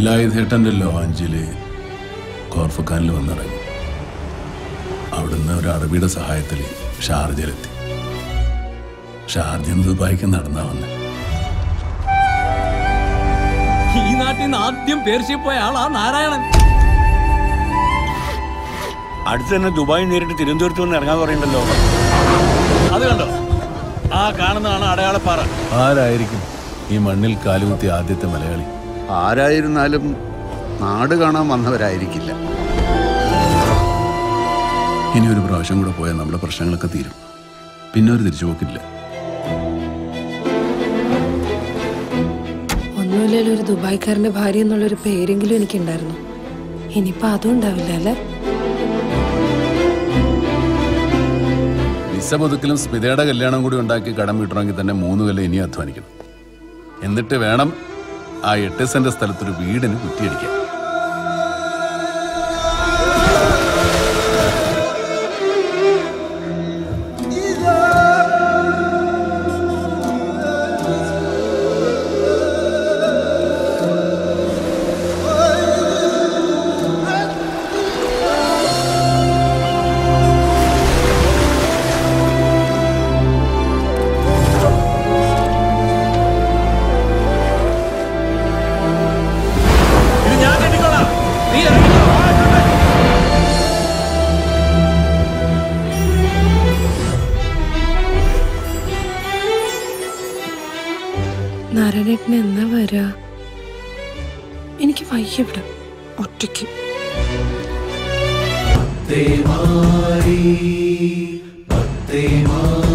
വേലായുധേട്ടന്റെ ലോഞ്ചില് കോർഫക്കാനിൽ വന്നിറങ്ങി അവിടുന്ന് ഒരു അറബിയുടെ സഹായത്തിൽ ഷാർജയിലെത്തി ഷാർജ ദുബായിക്ക് നടന്നാ വന്നെ ഈ നാട്ടിൽ നിന്ന് ആദ്യം പേർഷ്യ പോയ ആളാ നാരായണൻ അടുത്ത് തന്നെ ദുബായ് നേരിട്ട് തിരുവനന്തപുരത്ത് വന്ന് ഇറങ്ങാൻ പറയണ്ടല്ലോ അത് കണ്ടോ ആ കാണുന്നതാണ് അടയാളപ്പാറ ആരായിരിക്കും ഈ മണ്ണിൽ കാലുകുത്തിയ ആദ്യത്തെ മലയാളി ആരായിരുന്നാലും നാട് കാണാൻ വന്നവരായിരിക്കില്ല ഇനി ഒരു പ്രാവശ്യം കൂടെ പോയാൽ നമ്മുടെ പ്രശ്നങ്ങളൊക്കെ തീരും പിന്നെ ഒരു തിരിച്ചുപോക്കില്ല ഒന്നുമില്ലല്ലോ ഒരു ദുബായ്ക്കാരന്റെ ഭാര്യ എന്നുള്ളൊരു പേരെങ്കിലും എനിക്കുണ്ടായിരുന്നു ഇനിയിപ്പോ അതും ഉണ്ടാവില്ല അല്ലേ വിസ പുതുക്കലും സ്മിതയുടെ കല്യാണം കൂടി ഉണ്ടാക്കി കടം വീട്ടണമെങ്കിൽ തന്നെ മൂന്ന് കൊല്ലം ഇനി അധ്വാനിക്കണം എന്നിട്ട് വേണം ആ എട്ട് സെന്റ് സ്ഥലത്തൊരു വീടിന് കുറ്റിയടിക്കാൻ ഇത് ഞാൻ കെട്ടിക്കോളാം നീ ഇറങ്ങിക്കോ നാരായണേട്ടന് എന്നാ വരാ എനിക്ക് വയ്യ ഇവിടെ ഒറ്റയ്ക്ക് പത്തേ മാറി പത്തേ മാറി